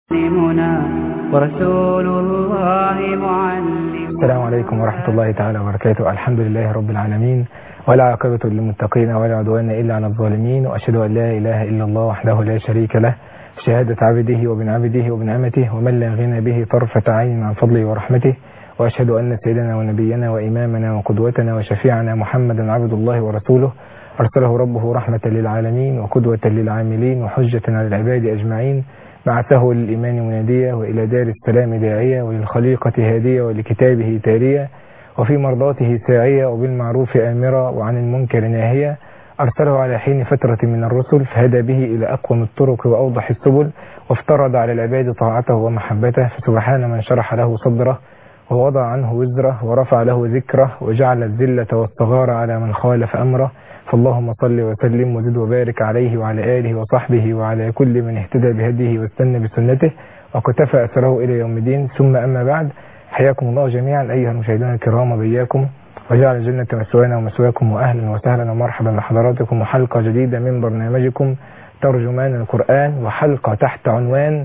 معلمنا ورسول الله معلم السلام عليكم ورحمة الله تعالى وبركاته الحمد لله رب العالمين ولا عاقبة للمتقين ولا عدوان إلا على الظالمين وأشهد أن لا إله إلا الله وحده لا شريك له شهادة عبده وبن عبده وبن عمته ومن لا غنى به طرفة عين عن فضله ورحمته وأشهد أن سيدنا ونبينا وإمامنا وقدوتنا وشفيعنا محمدا عبد الله ورسوله أرسله ربه رحمة للعالمين وقدوة للعاملين وحجة على العباد أجمعين بعثه للإيمان منادية وإلى دار السلام داعية وللخليقة هادية ولكتابه تالية وفي مرضاته ساعية وبالمعروف آمرة وعن المنكر ناهية أرسله على حين فترة من الرسل فهدى به إلى أقوم الطرق وأوضح السبل وافترض على العباد طاعته ومحبته فسبحان من شرح له صدره ووضع عنه وزره ورفع له ذكره وجعل الذلة والصغار على من خالف أمره فاللهم صل وسلم وزد وبارك عليه وعلى آله وصحبه وعلى كل من اهتدى بهديه واستنى بسنته وكتفى أثره إلى يوم الدين ثم أما بعد حياكم الله جميعا أيها المشاهدون الكرام وبياكم وجعل الجنة مسوانا ومسواكم وأهلا وسهلا ومرحبا بحضراتكم وحلقة جديدة من برنامجكم ترجمان القرآن وحلقة تحت عنوان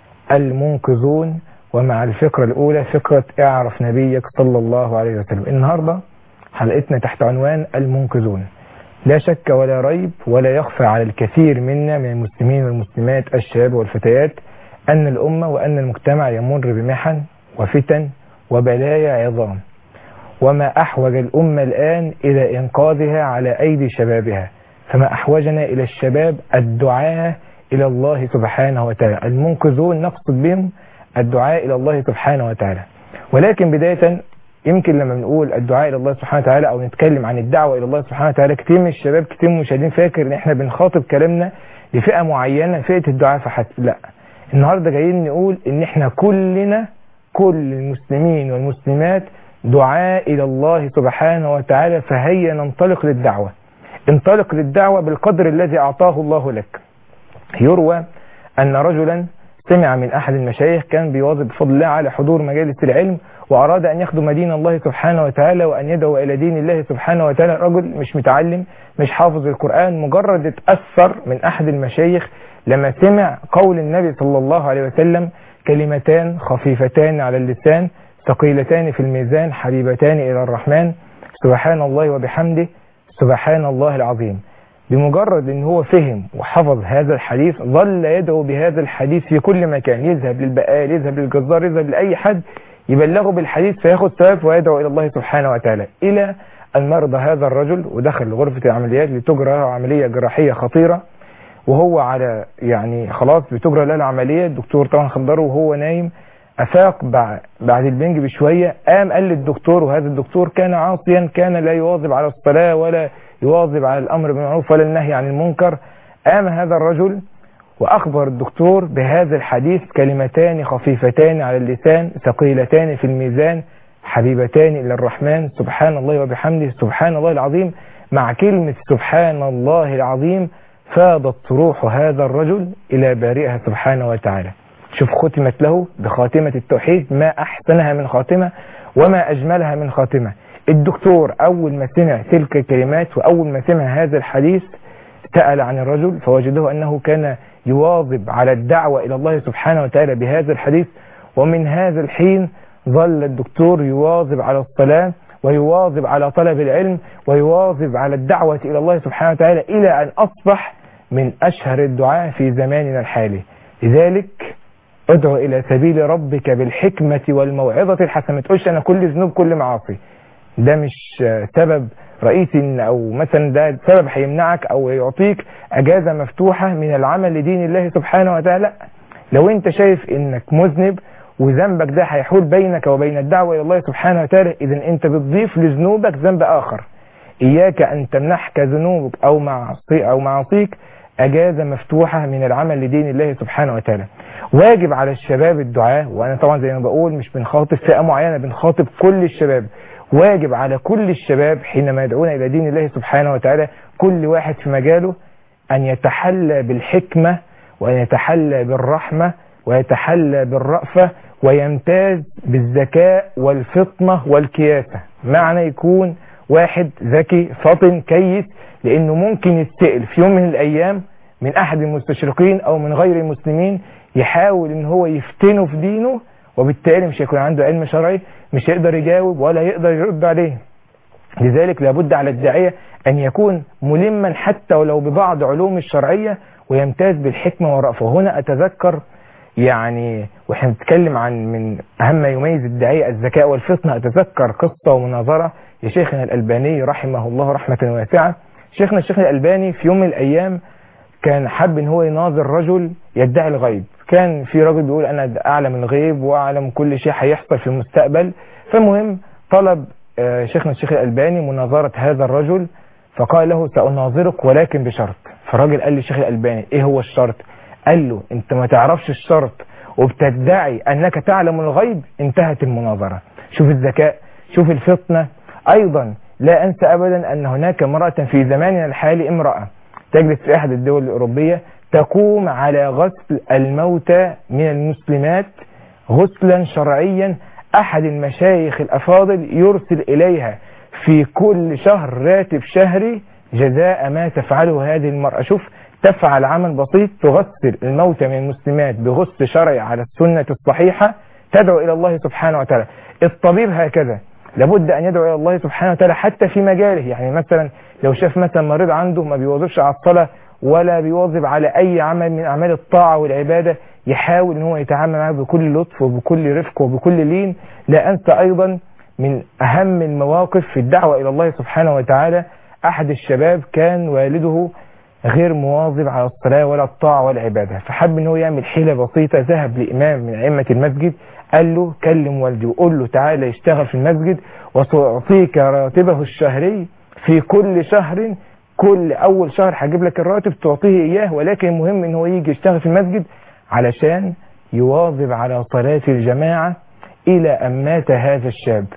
المنقذون ومع الفكرة الأولى فكرة اعرف نبيك صلى الله عليه وسلم النهاردة حلقتنا تحت عنوان المنقذون لا شك ولا ريب ولا يخفى على الكثير منا من المسلمين والمسلمات الشباب والفتيات أن الأمة وأن المجتمع يمر بمحن وفتن وبلايا عظام وما أحوج الأمة الآن إلى إنقاذها على أيدي شبابها فما أحوجنا إلى الشباب الدعاء إلى الله سبحانه وتعالى المنقذون نقصد بهم الدعاء إلى الله سبحانه وتعالى ولكن بداية يمكن لما بنقول الدعاء إلى الله سبحانه وتعالى أو نتكلم عن الدعوة إلى الله سبحانه وتعالى كتير من الشباب كتير من المشاهدين فاكر إن إحنا بنخاطب كلامنا لفئة معينة فئة الدعاء فحسب لا النهاردة جايين نقول إن إحنا كلنا كل المسلمين والمسلمات دعاء إلى الله سبحانه وتعالى فهيا ننطلق للدعوة انطلق للدعوة بالقدر الذي أعطاه الله لك يروى أن رجلا سمع من أحد المشايخ كان بيواظب بفضل الله على حضور مجالس العلم وأراد أن يخدم دين الله سبحانه وتعالى وأن يدعو إلى دين الله سبحانه وتعالى رجل مش متعلم مش حافظ القرآن مجرد اتأثر من أحد المشايخ لما سمع قول النبي صلى الله عليه وسلم كلمتان خفيفتان على اللسان ثقيلتان في الميزان حبيبتان إلى الرحمن سبحان الله وبحمده سبحان الله العظيم بمجرد ان هو فهم وحفظ هذا الحديث ظل يدعو بهذا الحديث في كل مكان يذهب للبقال يذهب للجزار يذهب لأي حد يبلغه بالحديث فياخد ثواب ويدعو إلى الله سبحانه وتعالى إلى أن مرض هذا الرجل ودخل غرفة العمليات لتجرى عملية جراحية خطيرة وهو على يعني خلاص بتجرى له العملية الدكتور طبعا خدره وهو نايم أفاق بعد البنج بشوية قام قال للدكتور وهذا الدكتور كان عاصيا كان لا يواظب على الصلاة ولا يواظب على الأمر بالمعروف ولا النهي عن المنكر قام هذا الرجل وأخبر الدكتور بهذا الحديث كلمتان خفيفتان على اللسان ثقيلتان في الميزان حبيبتان إلى الرحمن سبحان الله وبحمده سبحان الله العظيم مع كلمة سبحان الله العظيم فاضت روح هذا الرجل إلى بارئها سبحانه وتعالى شوف ختمت له بخاتمة التوحيد ما أحسنها من خاتمة وما أجملها من خاتمة الدكتور أول ما سمع تلك الكلمات وأول ما سمع هذا الحديث سأل عن الرجل فوجده أنه كان يواظب على الدعوة إلى الله سبحانه وتعالى بهذا الحديث ومن هذا الحين ظل الدكتور يواظب على الصلاة ويواظب على طلب العلم ويواظب على الدعوة إلى الله سبحانه وتعالى إلى أن أصبح من أشهر الدعاء في زماننا الحالي لذلك ادعو إلى سبيل ربك بالحكمة والموعظة الحسنة ما تقولش أنا كل ذنوب كل معاصي ده مش سبب رئيسي أو مثلا ده سبب هيمنعك أو يعطيك أجازة مفتوحة من العمل لدين الله سبحانه وتعالى لا لو أنت شايف أنك مذنب وذنبك ده هيحول بينك وبين الدعوة إلى الله سبحانه وتعالى إذا أنت بتضيف لذنوبك ذنب آخر إياك أن تمنحك ذنوبك أو معصي أو معصيك أجازة مفتوحة من العمل لدين الله سبحانه وتعالى واجب على الشباب الدعاء وأنا طبعا زي ما بقول مش بنخاطب فئة معينة بنخاطب كل الشباب واجب على كل الشباب حينما يدعون إلى دين الله سبحانه وتعالى كل واحد في مجاله أن يتحلى بالحكمة وأن يتحلى بالرحمة ويتحلى بالرأفة ويمتاز بالذكاء والفطنة والكياسة معنى يكون واحد ذكي فطن كيس لأنه ممكن يستقل في يوم من الأيام من أحد المستشرقين أو من غير المسلمين يحاول ان هو يفتنه في دينه وبالتالي مش هيكون عنده علم شرعي مش هيقدر يجاوب ولا يقدر يرد عليه لذلك لابد على الداعية أن يكون ملما حتى ولو ببعض علوم الشرعية ويمتاز بالحكمة والرأفة وهنا أتذكر يعني واحنا بنتكلم عن من أهم ما يميز الداعية الذكاء والفطنة أتذكر قصة ومناظرة لشيخنا الألباني رحمه الله رحمة واسعة شيخنا الشيخ الألباني في يوم من الأيام كان حب ان هو يناظر رجل يدعي الغيب كان في رجل بيقول انا اعلم الغيب واعلم كل شيء هيحصل في المستقبل فالمهم طلب آه، شيخنا الشيخ الألباني مناظرة هذا الرجل فقال له سأناظرك ولكن بشرط فالراجل قال للشيخ الألباني ايه هو الشرط قال له انت ما تعرفش الشرط وبتدعي انك تعلم الغيب انتهت المناظرة شوف الذكاء شوف الفطنة ايضا لا انسى ابدا ان هناك امرأة في زماننا الحالي امرأة تجلس في احد الدول الاوروبية تقوم على غسل الموتى من المسلمات غسلا شرعيا احد المشايخ الافاضل يرسل اليها في كل شهر راتب شهري جزاء ما تفعله هذه المرأة شوف تفعل عمل بسيط تغسل الموتى من المسلمات بغسل شرعي على السنة الصحيحة تدعو إلى الله سبحانه وتعالى الطبيب هكذا لابد أن يدعو إلى الله سبحانه وتعالى حتى في مجاله يعني مثلا لو شاف مثلا مريض عنده ما بيواظبش على الصلاة ولا بيواظب على أي عمل من أعمال الطاعة والعبادة يحاول ان هو يتعامل معاه بكل لطف وبكل رفق وبكل لين لا أنسى أيضا من أهم المواقف في الدعوة إلى الله سبحانه وتعالى أحد الشباب كان والده غير مواظب على الصلاة ولا الطاعة ولا العبادة فحب ان هو يعمل حيلة بسيطة ذهب لإمام من أئمة المسجد قال له كلم والدي وقول له تعالى يشتغل في المسجد وسأعطيك راتبه الشهري في كل شهر كل أول شهر هجيب لك الراتب تعطيه إياه ولكن المهم ان هو يجي يشتغل في المسجد علشان يواظب على صلاة الجماعة إلى أن مات هذا الشاب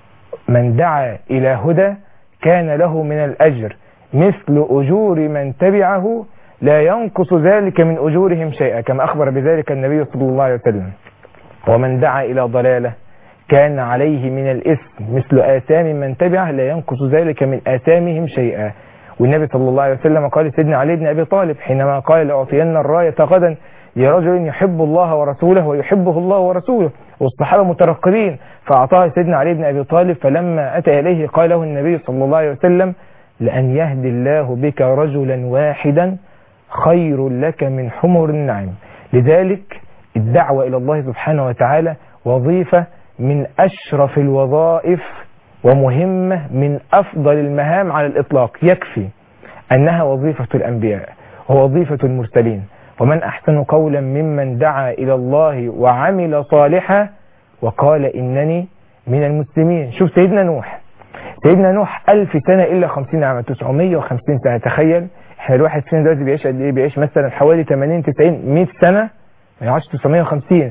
من دعا إلى هدى كان له من الأجر مثل أجور من تبعه لا ينقص ذلك من أجورهم شيئا كما أخبر بذلك النبي صلى الله عليه وسلم ومن دعا إلى ضلالة كان عليه من الإثم مثل آثام من تبعه لا ينقص ذلك من آثامهم شيئا والنبي صلى الله عليه وسلم قال سيدنا علي بن أبي طالب حينما قال لأعطين الراية غدا لرجل يحب الله ورسوله ويحبه الله ورسوله والصحابة مترقبين فأعطاه سيدنا علي بن أبي طالب فلما أتى إليه قال له النبي صلى الله عليه وسلم لأن يهدي الله بك رجلا واحدا خير لك من حمر النعم لذلك الدعوة إلى الله سبحانه وتعالى وظيفة من أشرف الوظائف ومهمة من أفضل المهام على الإطلاق يكفي أنها وظيفة الأنبياء ووظيفة المرسلين ومن أحسن قولا ممن دعا إلى الله وعمل صالحا وقال إنني من المسلمين شوف سيدنا نوح سيدنا نوح ألف سنة إلا خمسين عام 950 سنة تخيل احنا الواحد فينا دلوقتي بيعيش قد ايه بيعيش مثلا حوالي 80 90 100 سنة ما يقعدش 950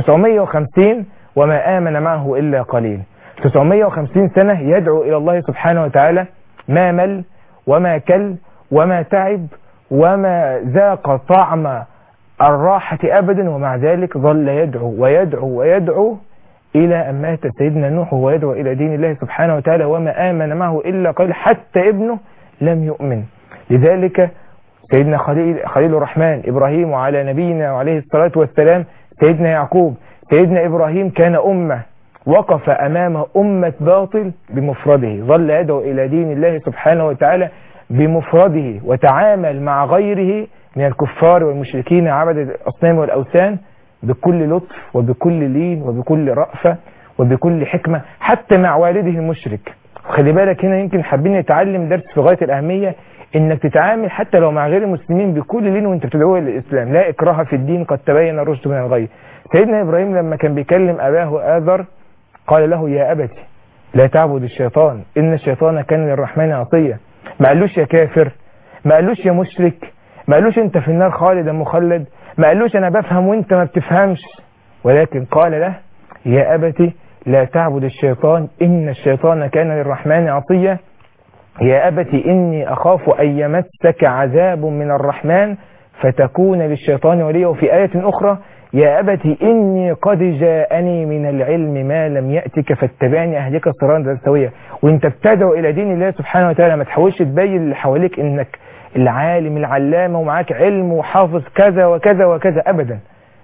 950 وما آمن معه إلا قليل 950 سنة يدعو إلى الله سبحانه وتعالى ما مل وما كل وما تعب وما ذاق طعم الراحة أبدا ومع ذلك ظل يدعو ويدعو ويدعو إلى أن مات سيدنا نوح وهو يدعو إلى دين الله سبحانه وتعالى وما آمن معه إلا قليل حتى ابنه لم يؤمن لذلك سيدنا خليل, خليل الرحمن إبراهيم وعلى نبينا وعليه الصلاة والسلام سيدنا يعقوب سيدنا إبراهيم كان أمة وقف أمام أمة باطل بمفرده ظل يدعو إلى دين الله سبحانه وتعالى بمفرده وتعامل مع غيره من الكفار والمشركين عبد الأصنام والأوثان بكل لطف وبكل لين وبكل رأفة وبكل حكمة حتى مع والده المشرك خلي بالك هنا يمكن حابين نتعلم درس في غاية الأهمية انك تتعامل حتى لو مع غير المسلمين بكل لين وانت بتدعوه للإسلام لا إكراه في الدين قد تبين الرشد من الغي سيدنا إبراهيم لما كان بيكلم أباه آذر قال له يا أبتي لا تعبد الشيطان إن الشيطان كان للرحمن عصيا ما قالوش يا كافر ما قالوش يا مشرك ما قالوش انت في النار خالدا مخلد ما قالوش انا بفهم وانت ما بتفهمش ولكن قال له يا أبتي لا تعبد الشيطان إن الشيطان كان للرحمن عصيا يا أبتي إني أخاف أن يمسك عذاب من الرحمن فتكون للشيطان وليا وفي آية أخرى يا أبتي إني قد جاءني من العلم ما لم يأتك فاتبعني أهدك صراطا سويا وانت بتدعو إلى دين الله سبحانه وتعالى ما تحاولش تبين اللي حواليك إنك العالم العلامة ومعاك علم وحافظ كذا وكذا وكذا أبدا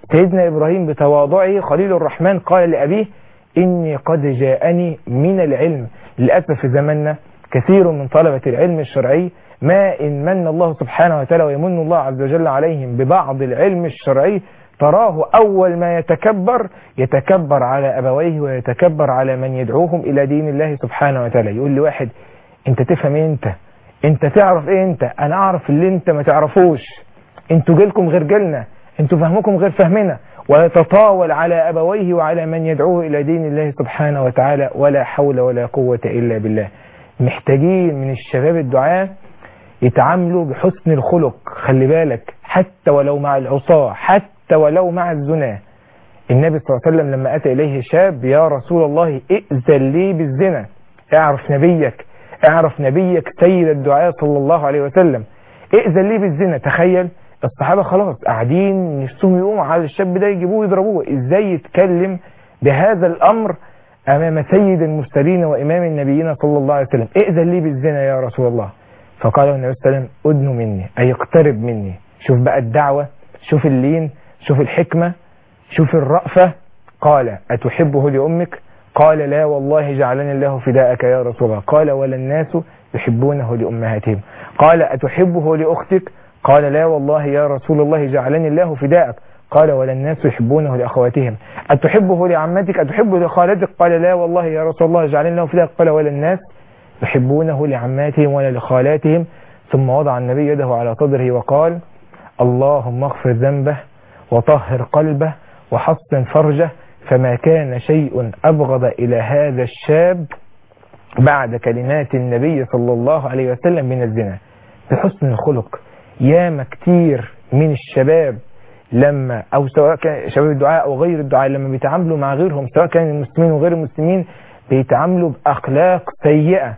سيدنا إبراهيم بتواضعه خليل الرحمن قال لأبيه إني قد جاءني من العلم للأسف في زماننا كثير من طلبة العلم الشرعي ما إن من الله سبحانه وتعالى ويمن الله عز وجل عليهم ببعض العلم الشرعي تراه أول ما يتكبر يتكبر على أبويه ويتكبر على من يدعوهم إلى دين الله سبحانه وتعالى يقول لي واحد أنت تفهم إيه أنت أنت تعرف إيه أنت أنا أعرف اللي أنت ما تعرفوش أنتوا جيلكم غير جيلنا أنتوا فهمكم غير فهمنا ويتطاول على أبويه وعلى من يدعوه إلى دين الله سبحانه وتعالى ولا حول ولا قوة إلا بالله محتاجين من الشباب الدعاء يتعاملوا بحسن الخلق خلي بالك حتى ولو مع العصاة حتى ولو مع الزنا النبي صلى الله عليه وسلم لما أتى إليه شاب يا رسول الله ائذن لي بالزنا اعرف نبيك اعرف نبيك سيد الدعاء صلى الله عليه وسلم ائذن لي بالزنا تخيل الصحابة خلاص قاعدين نفسهم يقوموا على الشاب ده يجيبوه يضربوه ازاي يتكلم بهذا الأمر أمام سيد المرسلين وإمام النبيين صلى الله عليه وسلم ائذن لي بالزنا يا رسول الله فقال النبي صلى الله عليه وسلم أدنوا مني أي اقترب مني شوف بقى الدعوة شوف اللين شوف الحكمة شوف الرأفة قال أتحبه لأمك قال لا والله جعلني الله فداءك يا رسول الله قال ولا الناس يحبونه لأمهاتهم قال أتحبه لأختك قال لا والله يا رسول الله جعلني الله فداءك قال ولا الناس يحبونه لأخواتهم أتحبه لعمتك أتحبه لخالتك قال لا والله يا رسول الله جعلني الله فداءك قال ولا الناس يحبونه لعماتهم ولا لخالاتهم ثم وضع النبي يده على صدره وقال اللهم اغفر ذنبه وطهر قلبه وحصن فرجه فما كان شيء أبغض إلى هذا الشاب بعد كلمات النبي صلى الله عليه وسلم من الزنا بحسن الخلق ياما كتير من الشباب لما أو سواء كان شباب الدعاء أو غير الدعاء لما بيتعاملوا مع غيرهم سواء كان المسلمين وغير المسلمين بيتعاملوا بأخلاق سيئة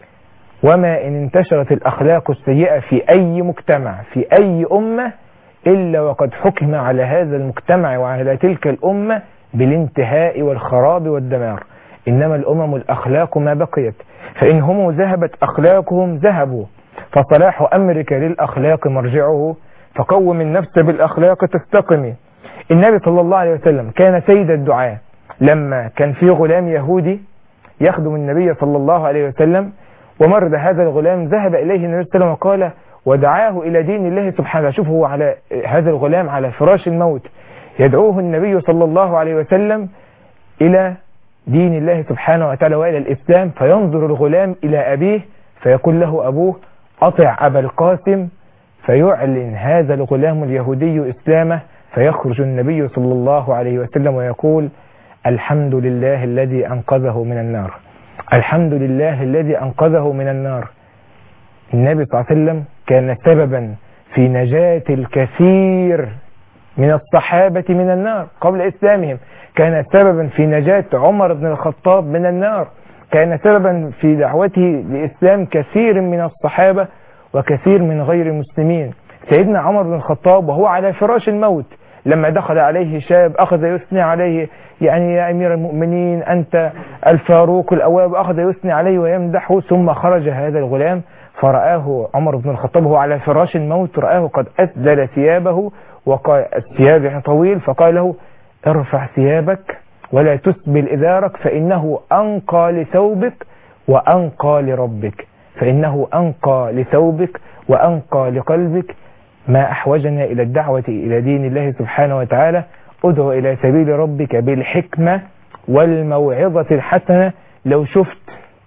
وما إن انتشرت الأخلاق السيئة في أي مجتمع في أي أمة إلا وقد حكم على هذا المجتمع وعلى تلك الأمة بالانتهاء والخراب والدمار إنما الأمم الأخلاق ما بقيت فإن هم ذهبت أخلاقهم ذهبوا فصلاح أمرك للأخلاق مرجعه فقوم النفس بالأخلاق تستقمي النبي صلى الله عليه وسلم كان سيد الدعاء لما كان في غلام يهودي يخدم النبي صلى الله عليه وسلم ومرض هذا الغلام ذهب إليه النبي صلى الله عليه وسلم وقال ودعاه إلى دين الله سبحانه شوف هو على هذا الغلام على فراش الموت يدعوه النبي صلى الله عليه وسلم إلى دين الله سبحانه وتعالى وإلى الإسلام فينظر الغلام إلى أبيه فيقول له أبوه أطع أبا القاسم فيعلن هذا الغلام اليهودي إسلامه فيخرج النبي صلى الله عليه وسلم ويقول الحمد لله الذي أنقذه من النار الحمد لله الذي أنقذه من النار النبي صلى الله عليه وسلم كان سببا في نجاة الكثير من الصحابة من النار قبل إسلامهم كان سببا في نجاة عمر بن الخطاب من النار كان سببا في دعوته لإسلام كثير من الصحابة وكثير من غير المسلمين سيدنا عمر بن الخطاب وهو على فراش الموت لما دخل عليه شاب أخذ يثني عليه يعني يا أمير المؤمنين أنت الفاروق الأواب أخذ يثني عليه ويمدحه ثم خرج هذا الغلام فرآه عمر بن الخطاب وهو على فراش الموت رآه قد أسدل ثيابه وقال الثياب يعني طويل فقال له ارفع ثيابك ولا تسبل إزارك فإنه أنقى لثوبك وأنقى لربك فإنه أنقى لثوبك وأنقى لقلبك ما أحوجنا إلى الدعوة إلى دين الله سبحانه وتعالى ادعو إلى سبيل ربك بالحكمة والموعظة الحسنة لو شفت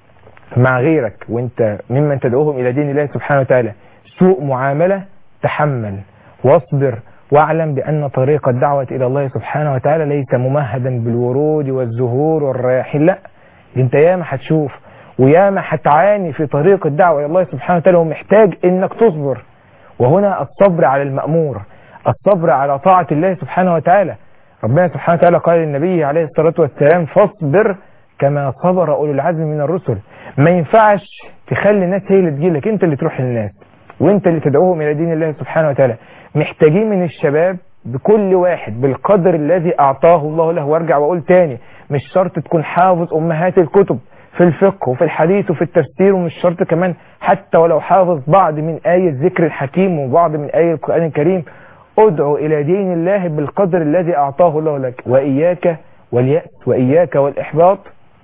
مع غيرك وانت ممن تدعوهم إلى دين الله سبحانه وتعالى سوء معاملة تحمل واصبر واعلم بأن طريق الدعوة إلى الله سبحانه وتعالى ليس ممهدا بالورود والزهور والرياحين لا انت ياما هتشوف وياما هتعاني في طريق الدعوة إلى الله سبحانه وتعالى ومحتاج انك تصبر وهنا الصبر على المأمور الصبر على طاعة الله سبحانه وتعالى ربنا سبحانه وتعالى قال للنبي عليه الصلاة والسلام فاصبر كما صبر أولو العزم من الرسل ما ينفعش تخلي الناس هي اللي تجيلك انت اللي تروح للناس وانت اللي تدعوهم إلى دين الله سبحانه وتعالى محتاجين من الشباب بكل واحد بالقدر الذي أعطاه الله له وارجع وأقول تاني مش شرط تكون حافظ أمهات الكتب في الفقه وفي الحديث وفي التفسير ومش شرط كمان حتى ولو حافظ بعض من آية ذكر الحكيم وبعض من آية القرآن الكريم ادعو إلى دين الله بالقدر الذي أعطاه الله لك وإياك واليأس وإياك والإحباط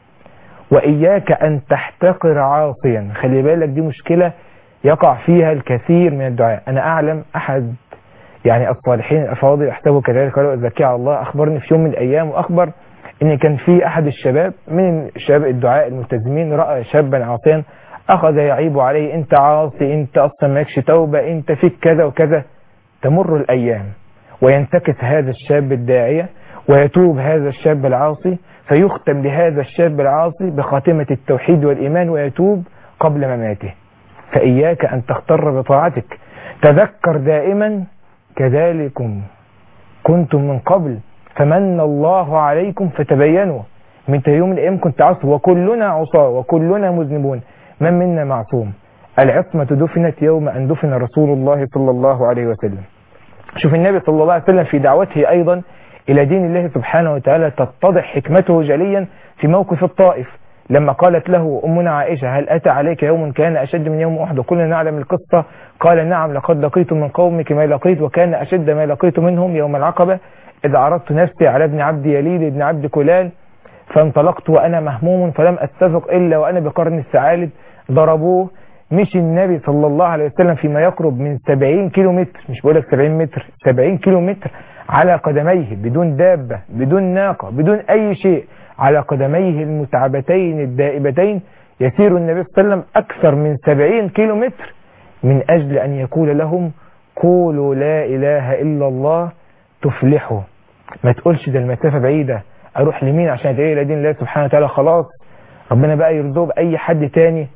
وإياك أن تحتقر عاصيا خلي بالك دي مشكلة يقع فيها الكثير من الدعاء أنا أعلم أحد يعني الصالحين الأفاضل أحسبه كذلك ولو الزكي على الله أخبرني في يوم من الأيام وأخبر إن كان في أحد الشباب من شباب الدعاء الملتزمين رأى شابا عاصيا أخذ يعيب عليه أنت عاصي أنت أصلا ماكش توبة أنت فيك كذا وكذا تمر الأيام وينتكس هذا الشاب الداعية ويتوب هذا الشاب العاصي فيختم لهذا الشاب العاصي بخاتمة التوحيد والإيمان ويتوب قبل مماته فإياك أن تغتر بطاعتك تذكر دائما كذلكم كنتم من قبل فمن الله عليكم فتبينوا من يوم من الأيام كنت عصر وكلنا عصاة وكلنا مذنبون من منا معصوم العصمة دفنت يوم أن دفن رسول الله صلى الله عليه وسلم شوف النبي صلى الله عليه وسلم في دعوته أيضا إلى دين الله سبحانه وتعالى تتضح حكمته جليا في موقف الطائف لما قالت له أمنا عائشة هل أتى عليك يوم كان أشد من يوم أحد وكلنا نعلم القصة قال نعم لقد لقيت من قومك ما لقيت وكان أشد ما لقيت منهم يوم العقبة إذ عرضت نفسي على ابن عبد يليل ابن عبد كلال فانطلقت وأنا مهموم فلم أتفق إلا وأنا بقرن الثعالب ضربوه مشي النبي صلى الله عليه وسلم فيما يقرب من 70 كيلو متر مش بقول لك 70 متر 70 كيلو متر على قدميه بدون دابة بدون ناقة بدون أي شيء على قدميه المتعبتين الدائبتين يسير النبي صلى الله عليه وسلم أكثر من 70 كيلو متر من أجل أن يقول لهم قولوا لا إله إلا الله تفلحوا ما تقولش ده المسافة بعيدة أروح لمين عشان أدعي إلى دين الله سبحانه وتعالى خلاص ربنا بقى يرزقه بأي حد تاني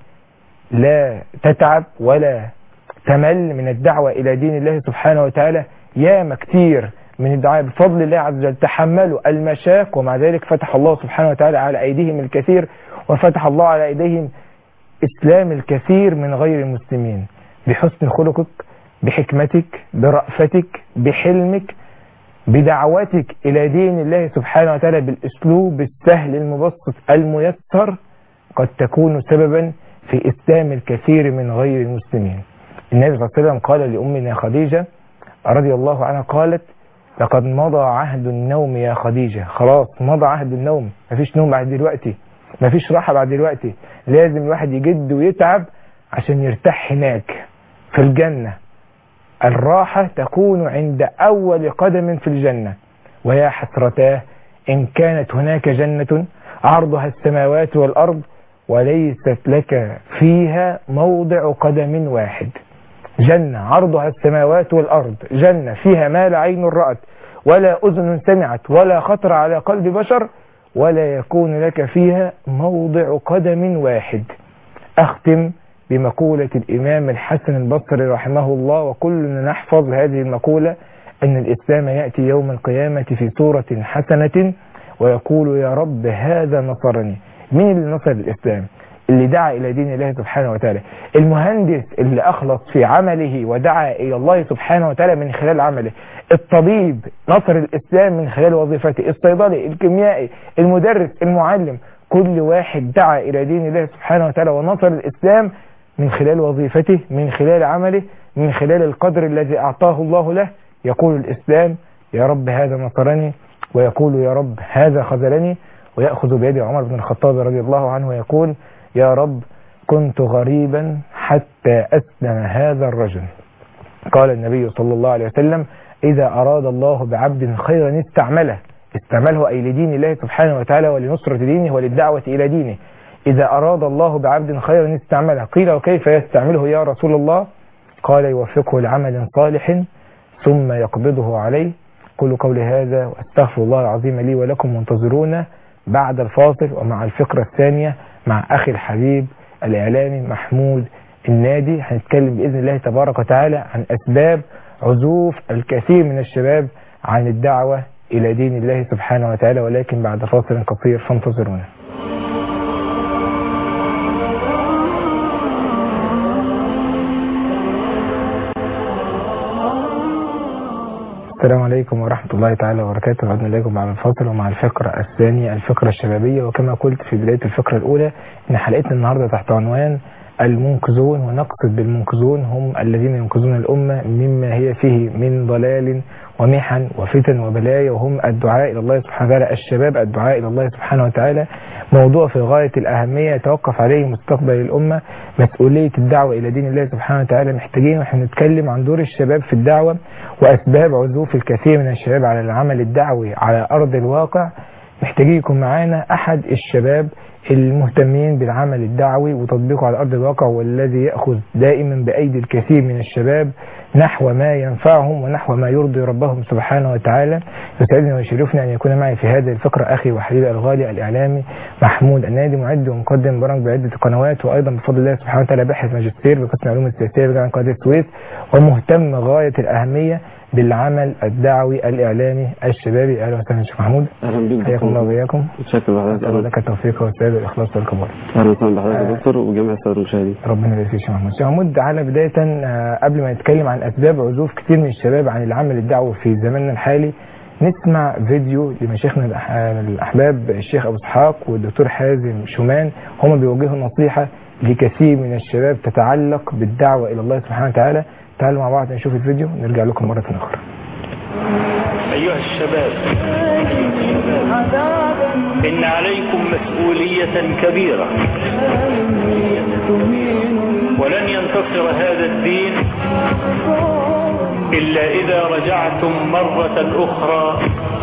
لا تتعب ولا تمل من الدعوة إلى دين الله سبحانه وتعالى ياما كتير من الدعاء بفضل الله عز وجل تحملوا المشاق ومع ذلك فتح الله سبحانه وتعالى على أيديهم الكثير وفتح الله على أيديهم إسلام الكثير من غير المسلمين بحسن خلقك بحكمتك برأفتك بحلمك بدعوتك إلى دين الله سبحانه وتعالى بالأسلوب السهل المبسط الميسر قد تكون سببا في إسلام الكثير من غير المسلمين النبي صلى الله عليه وسلم قال لأمنا خديجة رضي الله عنها قالت لقد مضى عهد النوم يا خديجة خلاص مضى عهد النوم مفيش نوم بعد دلوقتي مفيش راحة بعد دلوقتي لازم الواحد يجد ويتعب عشان يرتاح هناك في الجنة الراحة تكون عند أول قدم في الجنة ويا حسرتاه إن كانت هناك جنة عرضها السماوات والأرض وليست لك فيها موضع قدم واحد جنة عرضها السماوات والأرض جنة فيها ما لا عين رأت ولا أذن سمعت ولا خطر على قلب بشر ولا يكون لك فيها موضع قدم واحد أختم بمقولة الإمام الحسن البصري رحمه الله وكلنا نحفظ هذه المقولة أن الإسلام يأتي يوم القيامة في صورة حسنة ويقول يا رب هذا نصرني مين اللي نصر الإسلام اللي دعا إلى دين الله سبحانه وتعالى المهندس اللي أخلص في عمله ودعا إلى الله سبحانه وتعالى من خلال عمله الطبيب نصر الإسلام من خلال وظيفته الصيدلي الكيميائي المدرس المعلم كل واحد دعا إلى دين الله سبحانه وتعالى ونصر الإسلام من خلال وظيفته من خلال عمله من خلال القدر الذي أعطاه الله له يقول الإسلام يا رب هذا نصرني ويقول يا رب هذا خذلني ويأخذ بيد عمر بن الخطاب رضي الله عنه ويقول يا رب كنت غريبا حتى أسلم هذا الرجل قال النبي صلى الله عليه وسلم إذا أراد الله بعبد خيرا استعمله استعمله أي لدين الله سبحانه وتعالى ولنصرة دينه وللدعوة إلى دينه إذا أراد الله بعبد خيرا استعمله قيل وكيف يستعمله يا رسول الله قال يوفقه لعمل صالح ثم يقبضه عليه كل قولي هذا واستغفر الله العظيم لي ولكم وانتظرونا بعد الفاصل ومع الفقرة الثانية مع أخي الحبيب الإعلامي محمود النادي هنتكلم بإذن الله تبارك وتعالى عن أسباب عزوف الكثير من الشباب عن الدعوة إلى دين الله سبحانه وتعالى ولكن بعد فاصل قصير فانتظرونا السلام عليكم ورحمة الله تعالى وبركاته عدنا إليكم بعد الفاصل ومع الفقرة الثانية الفقرة الشبابية وكما قلت في بداية الفقرة الأولى إن حلقتنا النهاردة تحت عنوان المنقذون ونقصد بالمنقذون هم الذين ينقذون الأمة مما هي فيه من ضلال ومحن وفتن وبلايا وهم الدعاء إلى الله سبحانه وتعالى الشباب الدعاء إلى الله سبحانه وتعالى موضوع في غاية الأهمية يتوقف عليه مستقبل الأمة مسؤولية الدعوة إلى دين الله سبحانه وتعالى محتاجين واحنا نتكلم عن دور الشباب في الدعوة وأسباب عزوف الكثير من الشباب على العمل الدعوي على أرض الواقع محتاجين يكون معانا أحد الشباب المهتمين بالعمل الدعوي وتطبيقه على أرض الواقع والذي يأخذ دائما بأيدي الكثير من الشباب نحو ما ينفعهم ونحو ما يرضي ربهم سبحانه وتعالى يسعدني ويشرفني أن يكون معي في هذه الفقرة أخي وحبيبي الغالي الإعلامي محمود النادي معد ومقدم برامج بعدة قنوات وأيضا بفضل الله سبحانه وتعالى باحث ماجستير بقسم العلوم السياسية بجامعة قناة السويس ومهتم غاية الأهمية بالعمل الدعوي الإعلامي الشبابي أهلا وسهلا شيخ محمود اهلا بيك حياكم الله وإياكم شكرا لحضرتك أسأل لك التوفيق والسداد والإخلاص والقبول اهلا وسهلا بحضرتك يا دكتور وجميع الساده المشاهدين ربنا يبارك فيك يا شيخ محمود شيخ محمود تعالى بداية آه، قبل ما نتكلم عن أسباب عزوف كتير من الشباب عن العمل الدعوي في زماننا الحالي نسمع فيديو لمشايخنا الأح- الأحباب الشيخ أبو إسحاق والدكتور حازم شومان هما بيوجهوا نصيحة لكثير من الشباب تتعلق بالدعوة إلى الله سبحانه وتعالى تعالوا مع بعض نشوف الفيديو نرجع لكم مرة أخرى أيها الشباب إن عليكم مسؤولية كبيرة ولن ينتصر هذا الدين إلا إذا رجعتم مرة أخرى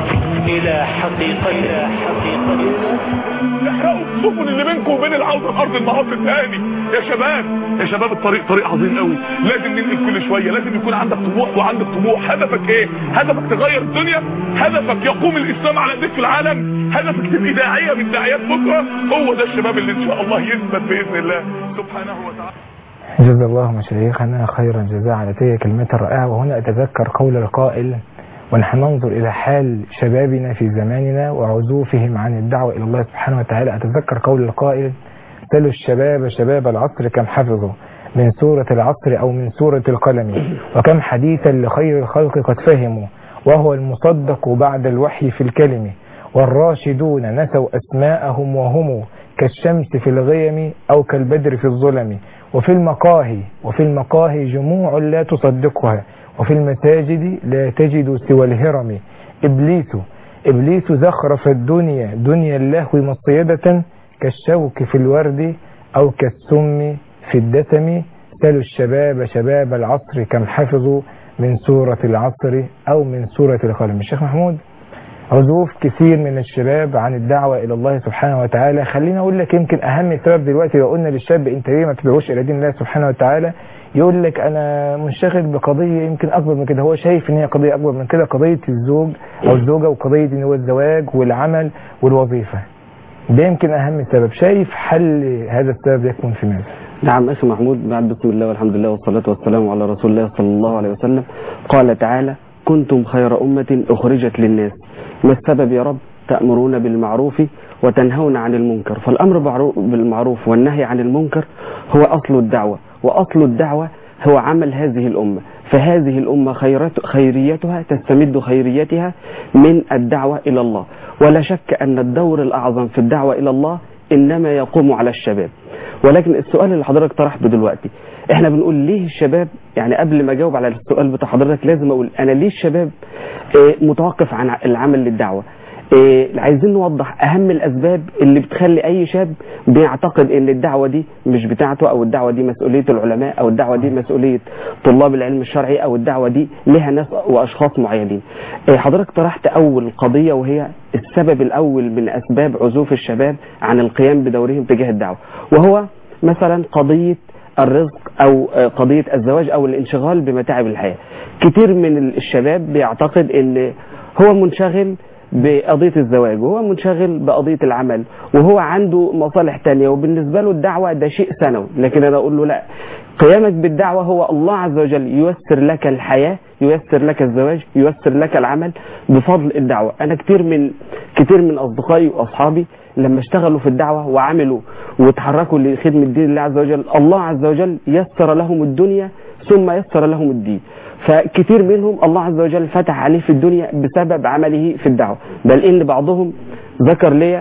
إلى حقيقتها حقيقتها احرقوا السفن اللي بينكم وبين العودة الارض المعاصي تاني يا شباب يا شباب الطريق طريق عظيم قوي لازم ننقل كل شويه لازم يكون عندك طموح وعندك طموح هدفك ايه هدفك تغير الدنيا هدفك يقوم الاسلام على ايديك في العالم هدفك تبقى داعيه من داعيات بكره هو ده الشباب اللي ان شاء الله يثبت باذن الله سبحانه وتعالى جزا الله مشايخنا خيرا جزاء على تلك الكلمات الرائعة وهنا أتذكر قول القائل ونحن ننظر إلى حال شبابنا في زماننا وعزوفهم عن الدعوة إلى الله سبحانه وتعالى أتذكر قول القائل سلوا الشباب شباب العصر كم حفظوا من سورة العصر أو من سورة القلم وكم حديثا لخير الخلق قد فهموا وهو المصدق بعد الوحي في الكلم والراشدون نسوا أسماءهم وهم كالشمس في الغيم أو كالبدر في الظلم وفي المقاهي وفي المقاهي جموع لا تصدقها وفي المساجد لا تجد سوى الهرم إبليس إبليس زخرف الدنيا دنيا اللهو مصيدة كالشوك في الورد أو كالسم في الدسم سلوا الشباب شباب العصر كم حفظوا من سورة العصر أو من سورة القلم الشيخ محمود عزوف كثير من الشباب عن الدعوة إلى الله سبحانه وتعالى خلينا أقول لك يمكن أهم سبب دلوقتي لو قلنا للشاب أنت ليه ما تدعوش إلى دين الله سبحانه وتعالى يقول لك أنا منشغل بقضية يمكن أكبر من كده هو شايف إن هي قضية أكبر من كده قضية الزوج أو الزوجة وقضية إن هو الزواج والعمل والوظيفة ده يمكن أهم سبب شايف حل هذا السبب يكمن في ماذا؟ نعم أخي محمود بعد بسم الله والحمد لله والصلاة والسلام على رسول الله صلى الله عليه وسلم قال تعالى كنتم خير أمة أخرجت للناس ما السبب يا رب تأمرون بالمعروف وتنهون عن المنكر فالأمر بعرو- بالمعروف والنهي عن المنكر هو أصل الدعوة وأصل الدعوة هو عمل هذه الأمة فهذه الأمة خيرت خيريتها تستمد خيريتها من الدعوة إلى الله ولا شك أن الدور الأعظم في الدعوة إلى الله إنما يقوم على الشباب ولكن السؤال اللي حضرتك طرحته دلوقتي احنا بنقول ليه الشباب يعني قبل ما اجاوب على السؤال بتاع حضرتك لازم اقول انا ليه الشباب اه متوقف عن العمل للدعوه اه عايزين نوضح اهم الاسباب اللي بتخلي اي شاب بيعتقد ان الدعوه دي مش بتاعته او الدعوه دي مسؤوليه العلماء او الدعوه دي مسؤوليه طلاب العلم الشرعي او الدعوه دي لها ناس واشخاص معينين اه حضرتك طرحت اول قضيه وهي السبب الاول من اسباب عزوف الشباب عن القيام بدورهم تجاه الدعوه وهو مثلا قضيه الرزق او آه، قضيه الزواج او الانشغال بمتاعب الحياه كتير من الشباب بيعتقد ان هو منشغل بقضية الزواج وهو منشغل بقضية العمل وهو عنده مصالح تانية وبالنسبة له الدعوة ده شيء ثانوي لكن أنا أقول له لا قيامك بالدعوة هو الله عز وجل ييسر لك الحياة ييسر لك الزواج ييسر لك العمل بفضل الدعوة أنا كتير من كتير من أصدقائي وأصحابي لما اشتغلوا في الدعوة وعملوا وتحركوا لخدمة دين الله عز وجل الله عز وجل يسر لهم الدنيا ثم يسر لهم الدين فكتير منهم الله عز وجل فتح عليه في الدنيا بسبب عمله في الدعوة بل إن بعضهم ذكر لي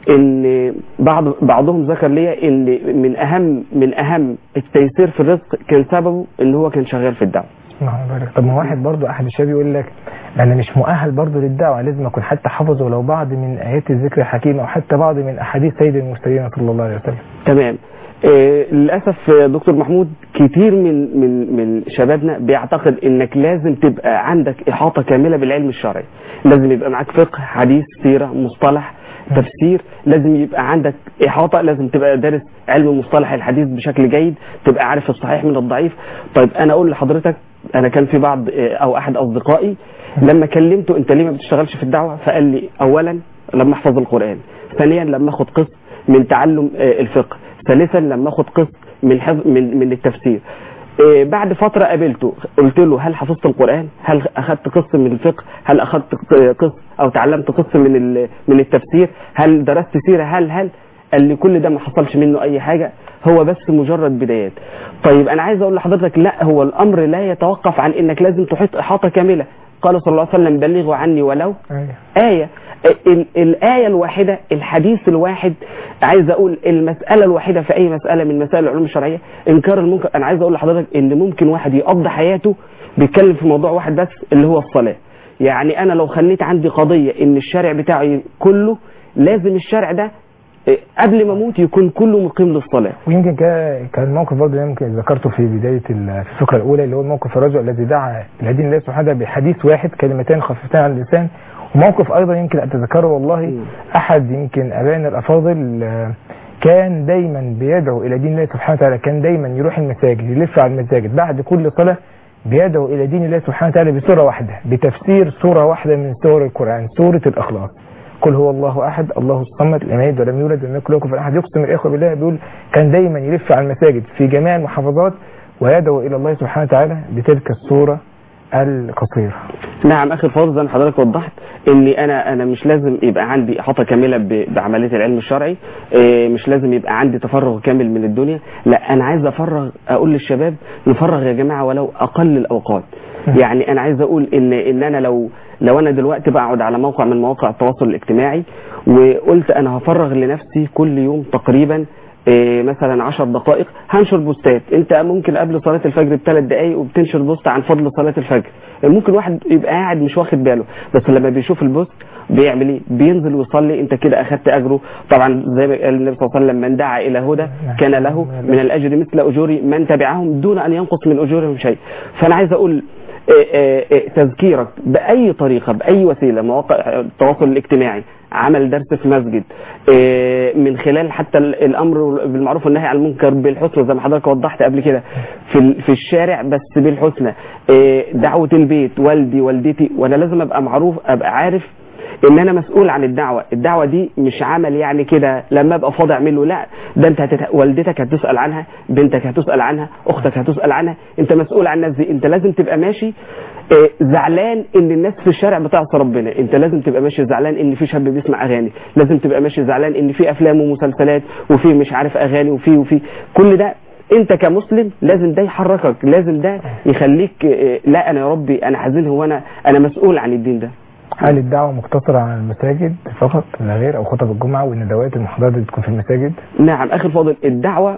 ان بعض بعضهم ذكر لي ان من اهم من اهم التيسير في الرزق كان سببه ان هو كان شغال في الدعوه الله يبارك طب ما واحد برضو احد الشباب يقول لك انا مش مؤهل برضو للدعوه لازم اكون حتى حافظ ولو بعض من ايات الذكر الحكيم او حتى بعض من احاديث سيد المرسلين صلى الله عليه وسلم تمام آه، للاسف آه، دكتور محمود كتير من من من شبابنا بيعتقد انك لازم تبقى عندك احاطه كامله بالعلم الشرعي لازم يبقى معاك فقه حديث سيره مصطلح تفسير لازم يبقى عندك احاطه لازم تبقى دارس علم مصطلح الحديث بشكل جيد تبقى عارف الصحيح من الضعيف طيب انا اقول لحضرتك انا كان في بعض آه، او احد اصدقائي لما كلمته انت ليه ما بتشتغلش في الدعوه فقال لي اولا لما احفظ القران ثانيا لما اخد قسط من تعلم آه، الفقه ثالثا لما اخد قسط من حفظ من من التفسير آه، بعد فتره قابلته قلت له هل حفظت القران هل اخذت قسط من الفقه هل اخذت قسط او تعلمت قسط من ال- من التفسير هل درست سيره هل هل قال لي كل ده ما حصلش منه اي حاجه هو بس مجرد بدايات طيب انا عايز اقول لحضرتك لا هو الامر لا يتوقف عن انك لازم تحيط احاطه كامله قال صلى الله عليه وسلم بلغوا عني ولو أيوة. آية ال- الآية الواحدة الحديث الواحد عايز أقول المسألة الواحدة في أي مسألة من مسائل العلوم الشرعية إنكار المنكر أنا عايز أقول لحضرتك إن ممكن واحد يقضي حياته بيتكلم في موضوع واحد بس اللي هو الصلاة يعني أنا لو خليت عندي قضية إن الشارع بتاعي كله لازم الشارع ده إيه، قبل ما أموت يكون كله مقيم للصلاة ويمكن كا- كان الموقف برضه اللي يمكن ذكرته في بدايه ال- في الفقره الاولى اللي هو موقف الرجل الذي دعا الى دين الله سبحانه وتعالى بحديث واحد كلمتين خفيفتين على اللسان وموقف ايضا يمكن اتذكره والله مم. احد يمكن ابائنا الافاضل آه، كان دايما بيدعو الى دين الله سبحانه وتعالى كان دايما يروح المساجد يلف على المساجد بعد كل صلاه بيدعو الى دين الله سبحانه وتعالى بسوره واحده بتفسير سوره واحده من سور القران سوره الاخلاص قل هو الله احد الله الصمد لم يلد ولم يولد ولم يكن له كفوا احد يقسم الاخوه بالله بيقول كان دايما يلف على المساجد في جميع المحافظات ويدعو الى الله سبحانه وتعالى بتلك السوره القصيره نعم اخي الفاضل زي ما حضرتك وضحت اني انا انا مش لازم يبقى عندي احاطه كامله ب- بعمليه العلم الشرعي إيه، مش لازم يبقى عندي تفرغ كامل من الدنيا لا انا عايز افرغ اقول للشباب نفرغ يا جماعه ولو اقل الاوقات يعني انا عايز اقول ان ان انا لو لو انا دلوقتي بقعد على موقع من مواقع التواصل الاجتماعي وقلت انا هفرغ لنفسي كل يوم تقريبا إيه، مثلا 10 دقائق هنشر بوستات انت ممكن قبل صلاه الفجر بثلاث دقائق وبتنشر بوست عن فضل صلاه الفجر ممكن واحد يبقى قاعد مش واخد باله بس لما بيشوف البوست بيعمل ايه بينزل ويصلي انت كده اخدت اجره طبعا زي ما قال النبي صلى الله عليه وسلم من دعا الى هدى كان له من الاجر مثل اجور من تبعهم دون ان ينقص من اجورهم شيء فانا عايز اقول إيه إيه إيه تذكيرك باي طريقه باي وسيله مواقع التواصل الاجتماعي عمل درس في مسجد إيه من خلال حتى ال- الامر بالمعروف والنهي عن المنكر بالحسنى زي ما حضرتك وضحت قبل كده في ال- في الشارع بس بالحسنى إيه دعوه البيت والدي والدتي وانا لازم ابقى معروف ابقى عارف ان انا مسؤول عن الدعوه الدعوه دي مش عمل يعني كده لما ابقى فاضي اعمله لا ده انت هتت... والدتك هتسال عنها بنتك هتسال عنها اختك هتسال عنها انت مسؤول عن الناس دي انت لازم تبقى ماشي آه، زعلان ان الناس في الشارع بتعصي ربنا انت لازم تبقى ماشي زعلان ان في شاب بيسمع اغاني لازم تبقى ماشي زعلان ان في افلام ومسلسلات وفي مش عارف اغاني وفي وفي كل ده انت كمسلم لازم ده يحركك لازم ده يخليك آه، لا انا يا ربي انا حزين هو انا انا مسؤول عن الدين ده هل الدعوه مقتصره على المساجد فقط لا غير او خطب الجمعه والندوات المحاضرات اللي بتكون في المساجد نعم اخي الفاضل الدعوه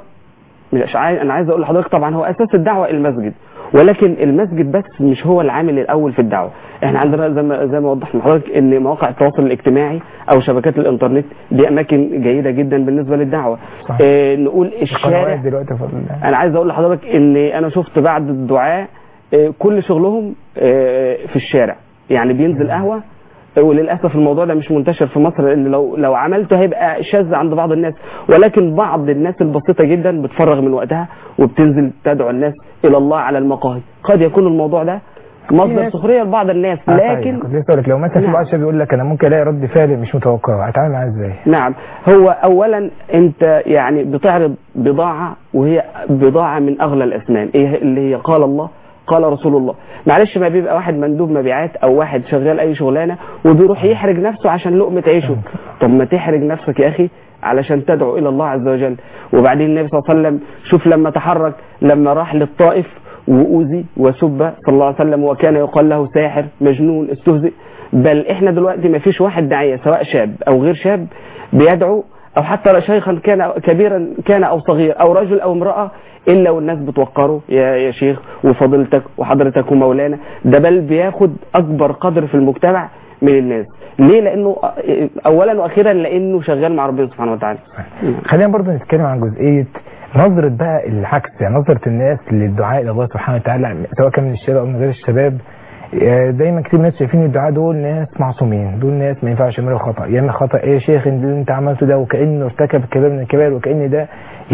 مش عايز انا عايز اقول لحضرتك طبعا هو اساس الدعوه المسجد ولكن المسجد بس مش هو العامل الاول في الدعوه احنا عندنا زي ما زي ما وضحت لحضرتك ان مواقع التواصل الاجتماعي او شبكات الانترنت دي اماكن جيده جدا بالنسبه للدعوه صح. اه نقول قنوات الشارع دلوقتي بفضل الله انا عايز اقول لحضرتك ان انا شفت بعض الدعاة آه، كل شغلهم آه، في الشارع يعني بينزل قهوة آه، وللاسف الموضوع ده مش منتشر في مصر لان لو لو عملته هيبقى شاذ عند بعض الناس ولكن بعض الناس البسيطه جدا بتفرغ من وقتها وبتنزل تدعو الناس الى الله على المقاهي قد يكون الموضوع ده مصدر ناس- سخريه لبعض الناس آه، طيب. لكن كنت لسه اقول لك لو مثلا في نعم. بعض الشباب يقول لك انا ممكن الاقي رد فعل مش متوقع هتعامل معاه ازاي؟ نعم هو اولا انت يعني بتعرض بضاعه وهي بضاعه من اغلى الاثمان ايه اللي هي قال الله قال رسول الله معلش ما بيبقى واحد مندوب مبيعات او واحد شغال اي شغلانه وبيروح يحرج نفسه عشان لقمه عيشه طب ما تحرج نفسك يا اخي علشان تدعو الى الله عز وجل وبعدين النبي صلى الله عليه وسلم شوف لما تحرك لما راح للطائف وأوذي وسب صلى الله عليه وسلم وكان يقال له ساحر مجنون استهزئ بل احنا دلوقتي ما فيش واحد داعية سواء شاب أو غير شاب بيدعو أو حتى شيخا كان كبيرا كان أو صغير أو رجل أو امرأة إلا والناس بتوقره يا يا شيخ وفضيلتك وحضرتك ومولانا ده بل بياخد أكبر قدر في المجتمع من الناس ليه لأنه أولا وأخيرا لأنه شغال مع ربنا سبحانه وتعالى خلينا برضه نتكلم عن جزئية نظرة بقى العكس يعني نظرة الناس للدعاء إلى الله سبحانه وتعالى سواء كان من الشباب أو من غير الشباب آه، دايما كتير ناس شايفين الدعاء دول ناس معصومين دول ناس ما ينفعش يعملوا خطأ يعمل خطأ ايه يا شيخ اللي انت عملته ده وكأنه ارتكب كبير من الكبائر وكأن ده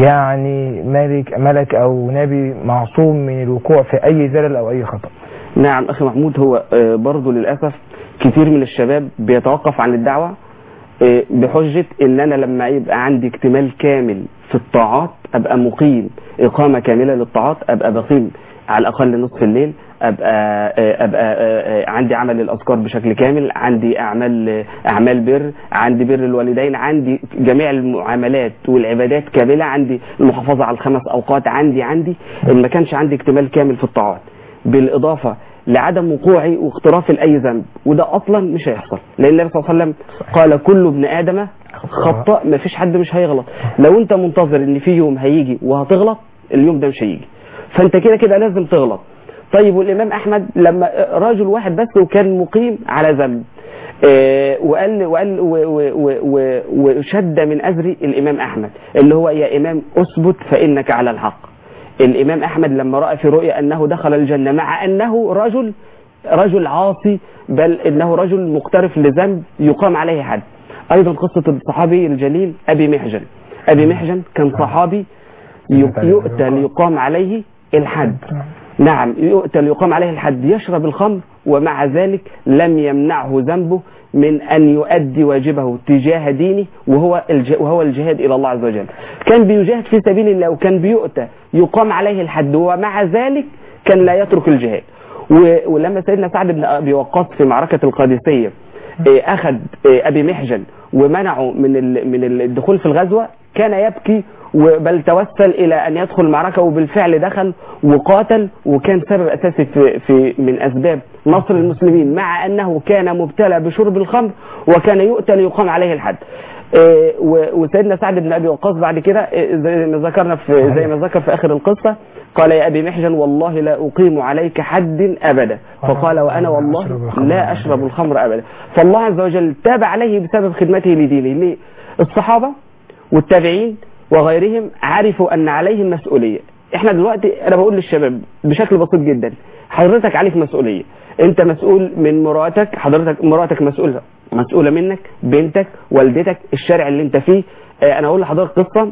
يعني ملك ملك او نبي معصوم من الوقوع في اي زلل او اي خطأ نعم أخي محمود هو آه، برضه للأسف كتير من الشباب بيتوقف عن الدعوة آه، بحجة ان انا لما يبقى عندي اكتمال كامل في الطاعات ابقى مقيم اقامة كاملة للطاعات ابقى بقيم على الاقل نصف الليل ابقى آه، ابقى آه، آه، عندي عمل الاذكار بشكل كامل عندي اعمال آه، اعمال بر عندي بر الوالدين عندي جميع المعاملات والعبادات كاملة عندي المحافظة على الخمس اوقات عندي عندي ان ما كانش عندي اكتمال كامل في الطاعات بالاضافة لعدم وقوعي واقترافي لاي ذنب وده اصلا مش هيحصل لان النبي صلى الله عليه وسلم قال كل ابن ادم خطاء ما فيش حد مش هيغلط لو انت منتظر ان في يوم هيجي وهتغلط اليوم ده مش هيجي فانت كده كده لازم تغلط طيب والامام احمد لما راجل واحد بس وكان مقيم على ذنب آه، وقال وقال و- و- و- و- وشد من ازري الامام احمد اللي هو يا امام اثبت فانك على الحق الامام احمد لما راى في رؤيا انه دخل الجنه مع انه رجل رجل عاصي بل انه رجل مقترف لذنب يقام عليه حد ايضا قصه الصحابي الجليل ابي محجن ابي محجن كان صحابي ي- يؤتى ليقام عليه الحد نعم يؤتى ليقام عليه الحد يشرب الخمر ومع ذلك لم يمنعه ذنبه من أن يؤدي واجبه تجاه دينه وهو الج... وهو الجهاد إلى الله عز وجل كان بيجاهد في سبيل الله وكان بيؤتى يقام عليه الحد ومع ذلك كان لا يترك الجهاد و... ولما سيدنا سعد بن أبي وقاص في معركة القادسية إيه، أخذ إيه، أبي محجن ومنعه من ال... من الدخول في الغزوة كان يبكي بل توسل الى ان يدخل المعركه وبالفعل دخل وقاتل وكان سبب اساسي في, في من اسباب نصر المسلمين مع انه كان مبتلى بشرب الخمر وكان يؤتى ليقام عليه الحد إيه، و- وسيدنا سعد بن ابي وقاص بعد كده إيه، زي ما ذكرنا في زي ما ذكر في اخر القصه قال يا ابي محجن والله لا اقيم عليك حد ابدا فقال وانا والله لا اشرب الخمر ابدا فالله عز وجل تاب عليه بسبب خدمته لدينه ليه الصحابه والتابعين وغيرهم عرفوا ان عليهم مسؤوليه احنا دلوقتي انا بقول للشباب بشكل بسيط جدا حضرتك عليك مسؤوليه انت مسؤول من مراتك حضرتك مراتك مسؤوله مسؤوله منك بنتك والدتك الشارع اللي انت فيه اه انا اقول لحضرتك قصه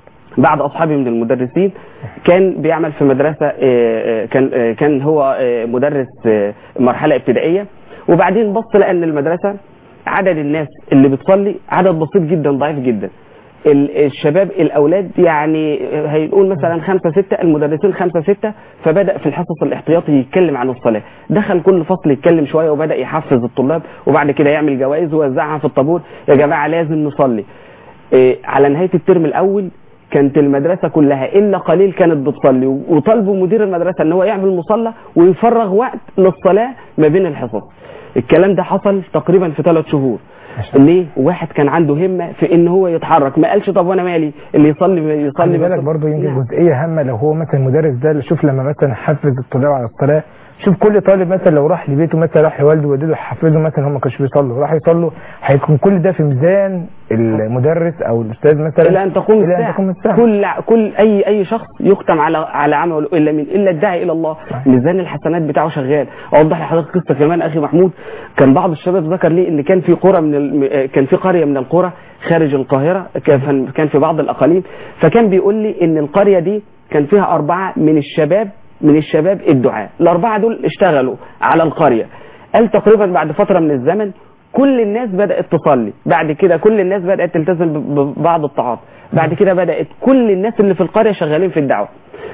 بعض اصحابي من المدرسين كان بيعمل في مدرسه اه اه كان اه كان هو اه مدرس اه مرحله ابتدائيه وبعدين بص لقى ان المدرسه عدد الناس اللي بتصلي عدد بسيط جدا ضعيف جدا ال- الشباب الاولاد يعني هيقول مثلا خمسة ستة المدرسين خمسة ستة فبدأ في الحصص الاحتياطي يتكلم عن الصلاة دخل كل فصل يتكلم شوية وبدأ يحفز الطلاب وبعد كده يعمل جوائز ويوزعها في الطابور يا جماعة لازم نصلي إيه، على نهاية الترم الاول كانت المدرسة كلها إلا قليل كانت بتصلي وطالبوا مدير المدرسة إن هو يعمل مصلى ويفرغ وقت للصلاة ما بين الحصص الكلام ده حصل تقريبا في ثلاث شهور ليه واحد كان عنده همة في ان هو يتحرك ما قالش طب وانا مالي اللي يصلي يصلي خلي بالك بس. برضه يمكن نعم. جزئيه هامه لو هو مثلا المدرس ده شوف لما مثلا حفز الطلاب على الصلاه شوف كل طالب مثلا لو راح لبيته مثلا راح لوالده ووالده حفزه مثلا هم ما كانوش بيصلوا راح يصلوا هيكون كل ده في ميزان المدرس او الاستاذ مثلا الى ان تقوم الى ان الساعه تقوم الساعه كل كل اي اي شخص يختم على على عمله الا من الا الداعي الى الله ميزان الحسنات بتاعه شغال اوضح لحضرتك قصه كمان اخي محمود كان بعض الشباب ذكر لي ان كان في قرى من ال... كان في قريه من القرى خارج القاهره كان كان في بعض الاقاليم فكان بيقول لي ان القريه دي كان فيها اربعه من الشباب من الشباب الدعاء الاربعه دول اشتغلوا على القريه قال تقريبا بعد فتره من الزمن كل الناس بدأت تصلي بعد كده كل الناس بدأت تلتزم ب- ببعض الطاعات بعد كده بدأت كل الناس اللي في القرية شغالين في الدعوة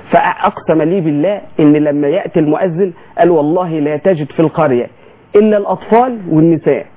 فأقسم لي بالله إن لما يأتي المؤذن قال والله لا تجد في القرية إلا الأطفال والنساء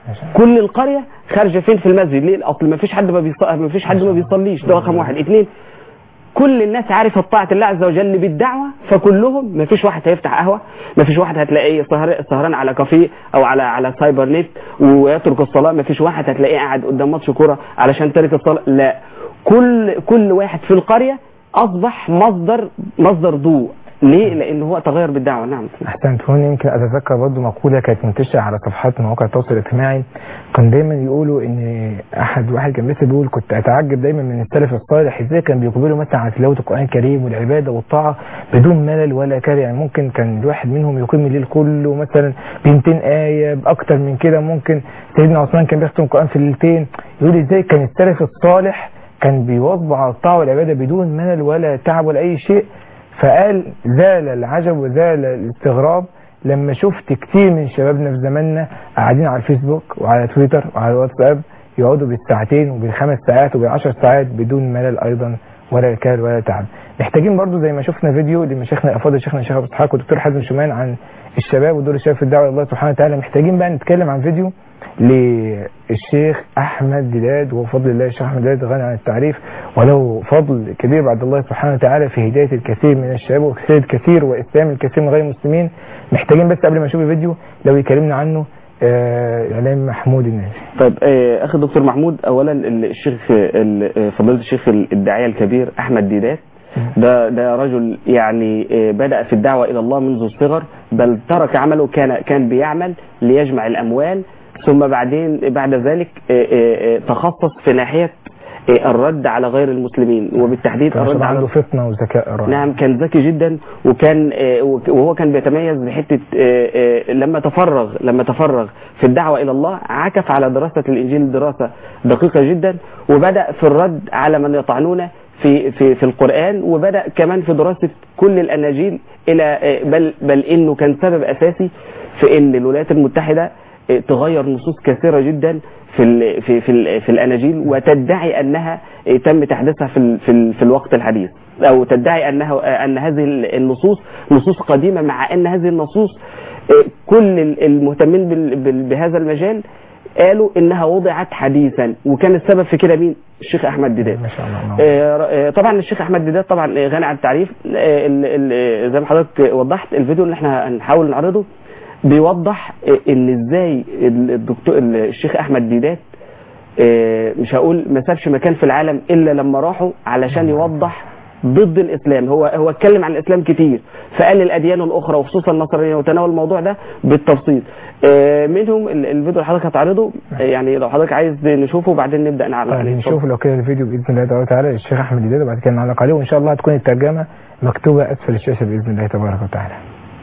كل القرية خارجة فين في المسجد ليه الأصل ما فيش حد ما بيصلي ما فيش حد ما بيصليش ده رقم واحد اثنين كل الناس عارفه طاعه الله عز وجل بالدعوه فكلهم ما فيش واحد هيفتح قهوه ما فيش واحد هتلاقيه سهر سهران على كافيه او على على سايبر نت ويترك الصلاه ما فيش واحد هتلاقيه قاعد قدام ماتش كوره علشان ترك الصلاه لا كل كل واحد في القريه اصبح مصدر مصدر ضوء ليه؟ لان هو تغير بالدعوه نعم احسنت هون يمكن اتذكر برضه مقوله كانت منتشره على صفحات مواقع التواصل الاجتماعي كان دايما يقولوا ان احد واحد كان لسه بيقول كنت اتعجب دايما من السلف الصالح ازاي كان بيقبلوا مثلا على تلاوه القران الكريم والعباده والطاعه بدون ملل ولا كره يعني ممكن كان الواحد منهم يقيم الليل كله مثلا ب 200 ايه باكتر من كده ممكن سيدنا عثمان كان بيختم القران في ليلتين يقول ازاي كان السلف الصالح كان بيواظب على الطاعه والعباده بدون ملل ولا تعب ولا اي شيء فقال زال العجب وزال الاستغراب لما شفت كتير من شبابنا في زماننا قاعدين على الفيسبوك وعلى تويتر وعلى الواتساب يقعدوا بالساعتين وبالخمس ساعات وبالعشر ساعات بدون ملل ايضا ولا كال ولا تعب محتاجين برضو زي ما شفنا فيديو لمشايخنا الافاضل شيخنا الشيخ ابو اسحاق والدكتور حازم شومان عن الشباب ودور الشباب في الدعوه الى الله سبحانه وتعالى محتاجين بقى نتكلم عن فيديو للشيخ احمد دلاد وفضل الله الشيخ احمد دلاد غني عن التعريف وله فضل كبير بعد الله سبحانه وتعالى في هدايه الكثير من الشباب وتسديد الكثير واسلام الكثير من غير المسلمين محتاجين بس قبل ما نشوف الفيديو لو يكلمنا عنه آه، الاعلام محمود الناجي طيب آه، اخي الدكتور محمود اولا الشيخ ال- آه، فضيله الشيخ الداعيه الكبير احمد ديدات ده ده رجل يعني آه، بدا في الدعوه الى الله منذ الصغر بل ترك عمله كان كان بيعمل ليجمع الاموال ثم بعدين بعد ذلك آه، آه، آه، تخصص في ناحيه آه، الرد على غير المسلمين وبالتحديد ما شاء الرد الله على عنده فطنه وذكاء رائع نعم كان ذكي جدا وكان آه، وك- وهو كان بيتميز بحته آه، آه، لما تفرغ لما تفرغ في الدعوه الى الله عكف على دراسه الانجيل دراسه دقيقه جدا وبدا في الرد على من يطعنون في في في القران وبدا كمان في دراسه كل الاناجيل الى آه، بل بل انه كان سبب اساسي في ان الولايات المتحده آه، تغير نصوص كثيره جدا في ال في في, ال في الاناجيل وتدعي انها آه، تم تحديثها في ال في, ال في الوقت الحديث او تدعي انها ان هذه النصوص نصوص قديمه مع ان هذه النصوص آه، كل ال- المهتمين بال- بال- بهذا المجال قالوا انها وضعت حديثا وكان السبب في كده مين الشيخ احمد ديدات ما شاء الله نعم. آه، آه، طبعا الشيخ احمد ديدات طبعا آه، غني عن التعريف آه، ال- ال- زي ما حضرتك وضحت الفيديو اللي احنا هنحاول نعرضه بيوضح آه، ان ازاي ال- الدكتور الشيخ احمد ديدات آه، مش هقول ما سابش مكان في العالم الا لما راحوا علشان يوضح ضد الاسلام هو هو اتكلم عن الاسلام كتير فقال الاديان الاخرى وخصوصا النصرانيه وتناول الموضوع ده بالتفصيل آه، منهم ال- الفيديو اللي حضرتك هتعرضه آه، يعني لو حضرتك عايز نشوفه وبعدين نبدا نعلق طيب عليه نشوف لو كده الفيديو باذن الله تبارك وتعالى الشيخ احمد ديدات وبعد كده نعلق عليه وان شاء الله هتكون الترجمه مكتوبه اسفل الشاشه باذن الله تبارك وتعالى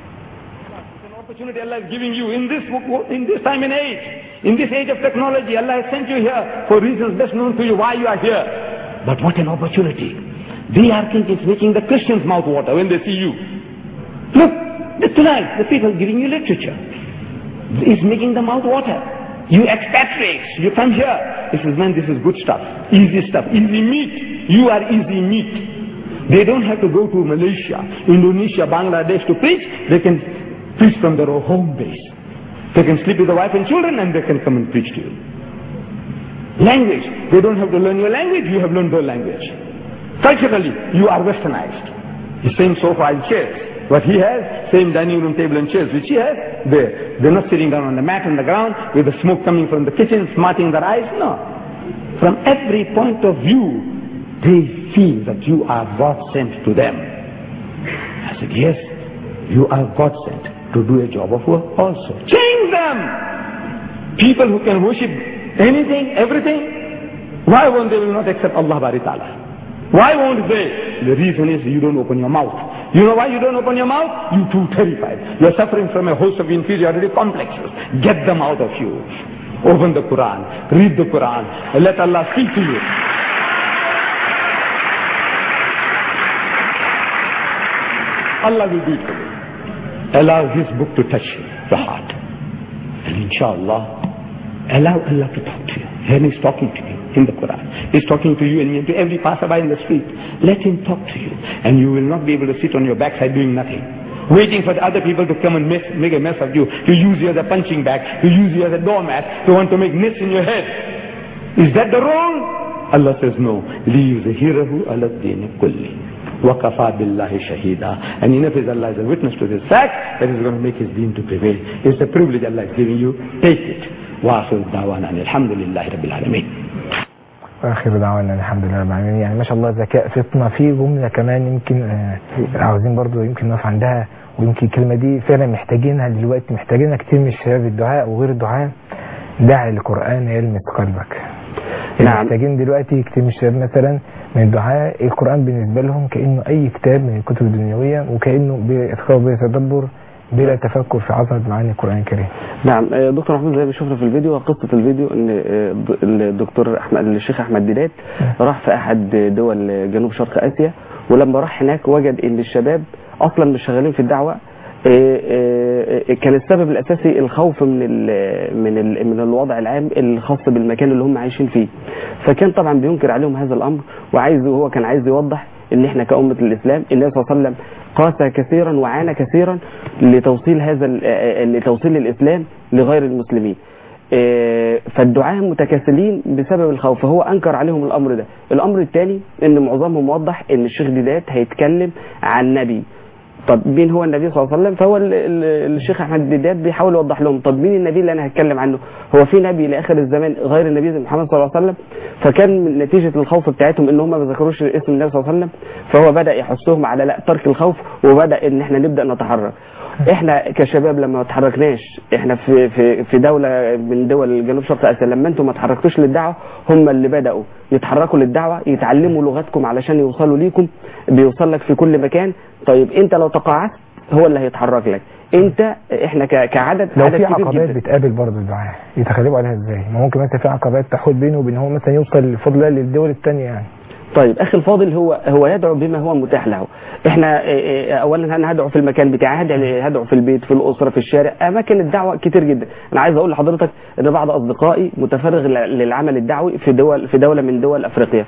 It's an opportunity Allah is giving you in this in this time and age. In this age of technology, Allah has sent you here for reasons best known to you why you are here. But what an opportunity. They are thinking it's making the Christians mouth water when they see you. Look, the- tonight the people giving you literature. It's making the mouth water. You expatriates, you come here. This is man, this is good stuff. Easy stuff. Easy meat. You are easy meat. They don't have to go to Malaysia, Indonesia, Bangladesh to preach. They can preach from their own home base. They can sleep with the wife and children and they can come and preach to you. Language. They don't have to learn your language, you have learned their language. Culturally, you are westernized. The same sofa and chairs. What he has, same dining room table and chairs which he has, there. They're not sitting down on the mat on the ground with the smoke coming from the kitchen, smarting their eyes. No. From every point of view, they feel that you are God sent to them. I said, yes, you are God sent to do a job of work also. Change them! People who can worship anything, everything, why won't they will not accept Allah Bari Ta'ala? Why won't they? The reason is you don't open your mouth. You know why you don't open your mouth? You too terrified. You're suffering from a host of inferiority complexes. Get them out of you. Open the Quran. Read the Quran. And let Allah speak to you. Allah will do it for you. Allow His book to touch you, the heart. And inshallah, allow Allah to talk to you. And He's talking to you in the Quran. He's talking to you and to every passerby in the street. Let Him talk to you. And you will not be able to sit on your backside doing nothing. Waiting for the other people to come and mess, make a mess of you, to use you as a punching bag, to use you as a doormat, to want to make nests in your head. Is that the role? Allah says no. لِيُزْهِرَهُ عَلَى الدِّينِ كُلِّهِ وَكَفَى بِاللَّهِ شَهِيدًا And enough is Allah is a witness to this fact that is going to make his deen to prevail. It's a privilege Allah is giving you. Take it. وآخر دعوانا أن الحمد لله رب العالمين. واخر دعوانا الحمد لله رب العالمين يعني ما شاء الله ذكاء فطنه في جمله كمان يمكن آه، عاوزين برضو يمكن نقف عندها ويمكن الكلمه دي فعلا محتاجينها دلوقتي محتاجينها كتير من الشباب الدعاء وغير الدعاء دع القران يلمس قلبك نعم. محتاجين دلوقتي كتير من الشباب مثلا من الدعاء القران بالنسبه لهم كانه اي كتاب من الكتب الدنيويه وكانه بيتخيل بيتدبر بلا تفكر في عظمه معاني القران الكريم نعم آه، دكتور محمود زي ما شفنا في الفيديو قصة الفيديو ان آه، د- الدكتور احمد الشيخ احمد ديدات راح في احد دول جنوب شرق اسيا ولما راح هناك وجد ان الشباب اصلا مش شغالين في الدعوة آه، آه، آه، كان السبب الاساسي الخوف من ال من ال من الوضع العام الخاص بالمكان اللي هم عايشين فيه فكان طبعا بينكر عليهم هذا الامر وعايز وهو كان عايز يوضح ان احنا كأمة الاسلام النبي صلى الله عليه وسلم قاسى كثيرا وعانى كثيرا لتوصيل هذا ال- آه، آه، لتوصيل الاسلام لغير المسلمين آه، فالدعاة متكاسلين بسبب الخوف فهو انكر عليهم الامر ده الامر الثاني ان معظمهم وضح ان الشيخ ديدات هيتكلم عن نبي طب مين هو النبي صلى الله عليه وسلم فهو ال- ال- الشيخ احمد ديدات بيحاول يوضح لهم طب مين النبي اللي انا هتكلم عنه هو في نبي لاخر الزمان غير النبي محمد صلى الله عليه وسلم فكان من نتيجه الخوف بتاعتهم ان هم ما ذكروش اسم النبي صلى الله عليه وسلم فهو بدا يحثهم على لا ترك الخوف وبدا ان احنا نبدا نتحرك احنا كشباب لما ما اتحركناش احنا في في في دوله من دول جنوب شرق اسيا لما انتم ما اتحركتوش للدعوه هم اللي بداوا يتحركوا للدعوه يتعلموا لغتكم علشان يوصلوا ليكم بيوصل لك في كل مكان طيب انت لو تقاعدت هو اللي هيتحرك لك انت احنا ك- كعدد لو عدد في كبير عقبات جدا بتقابل برضه الدعاء يتغلبوا عليها ازاي؟ ما ممكن مثلا في عقبات تحول بينه وبين هو مثلا يوصل بفضل الله للدول الثانيه يعني طيب اخي الفاضل هو هو يدعو بما هو متاح له احنا اه، اه، اولا انا هدعو في المكان بتاعي هدعو- هدعو في البيت في الاسره في الشارع اماكن الدعوه كتير جدا انا عايز اقول لحضرتك ان بعض اصدقائي متفرغ ل- للعمل الدعوي في دول في دوله من دول افريقيا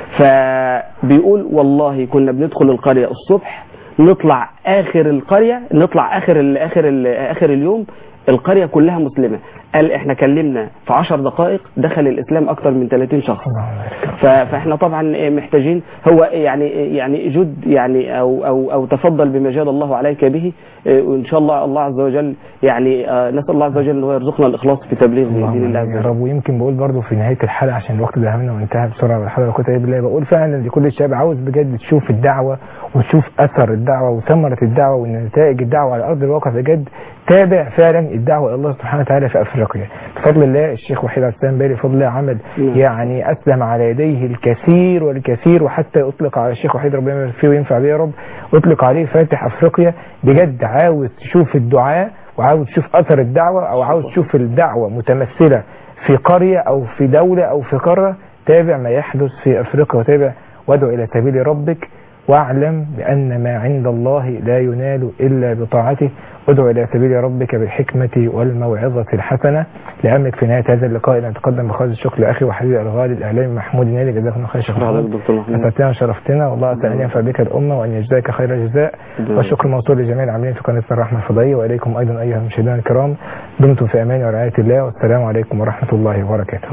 فبيقول والله كنا بندخل القريه الصبح نطلع اخر القريه نطلع اخر ال اخر ال اخر اليوم القريه كلها مسلمه قال احنا كلمنا في 10 دقائق دخل الاسلام اكتر من 30 شخص اللهم بارك. ف- فاحنا طبعا محتاجين هو يعني يعني جد يعني او او او تفضل بما جاد الله عليك به وان شاء الله الله عز وجل يعني آه، نسال الله عز وجل ان هو يرزقنا الاخلاص في تبليغ دين اللهم الله آمين عز يا وجل رب ويمكن بقول برضه في نهايه الحلقه عشان الوقت ده همنا وانتهى بسرعه والحلقه كنت بالله بقول فعلا لكل الشباب عاوز بجد تشوف الدعوه وتشوف اثر الدعوه وثمره الدعوه ونتائج الدعوه على ارض الواقع بجد تابع فعلا الدعوه الى الله سبحانه وتعالى في افريقيا بفضل الله الشيخ وحيد عبد السلام باري بفضل الله عمل نعم. يعني اسلم على يديه الكثير والكثير وحتى اطلق على الشيخ وحيد ربنا يبارك فيه وينفع بيه يا رب اطلق عليه فاتح افريقيا بجد عاوز تشوف الدعاء وعاوز تشوف اثر الدعوه او عاوز تشوف الدعوه متمثله في قريه او في دوله او في قاره تابع ما يحدث في افريقيا وتابع وادعو الى سبيل ربك واعلم بان ما عند الله لا ينال الا بطاعته ادعو الى سبيل ربك بالحكمه والموعظه الحسنه لاملك في نهايه هذا اللقاء ان اتقدم بخالص الشكر لاخي وحبيبي الغالي الاعلامي محمود نادي جزاك الله خير شيخ شكرا محمود. لك دكتور محمود أسعدتنا وشرفتنا والله تعالى أن ينفع بك الأمة وأن يجزاك خير الجزاء نعم. والشكر موصول لجميع العاملين في قناة الرحمة الفضائية وإليكم أيضا أيها المشاهدين الكرام دمتم في أمان ورعاية الله والسلام عليكم ورحمة الله وبركاته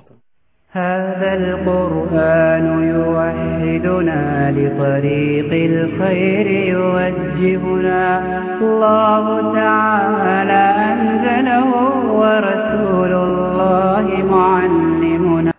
هذا القرآن يوحدنا لطريق الخير يوجهنا الله تعالى أنزله ورسول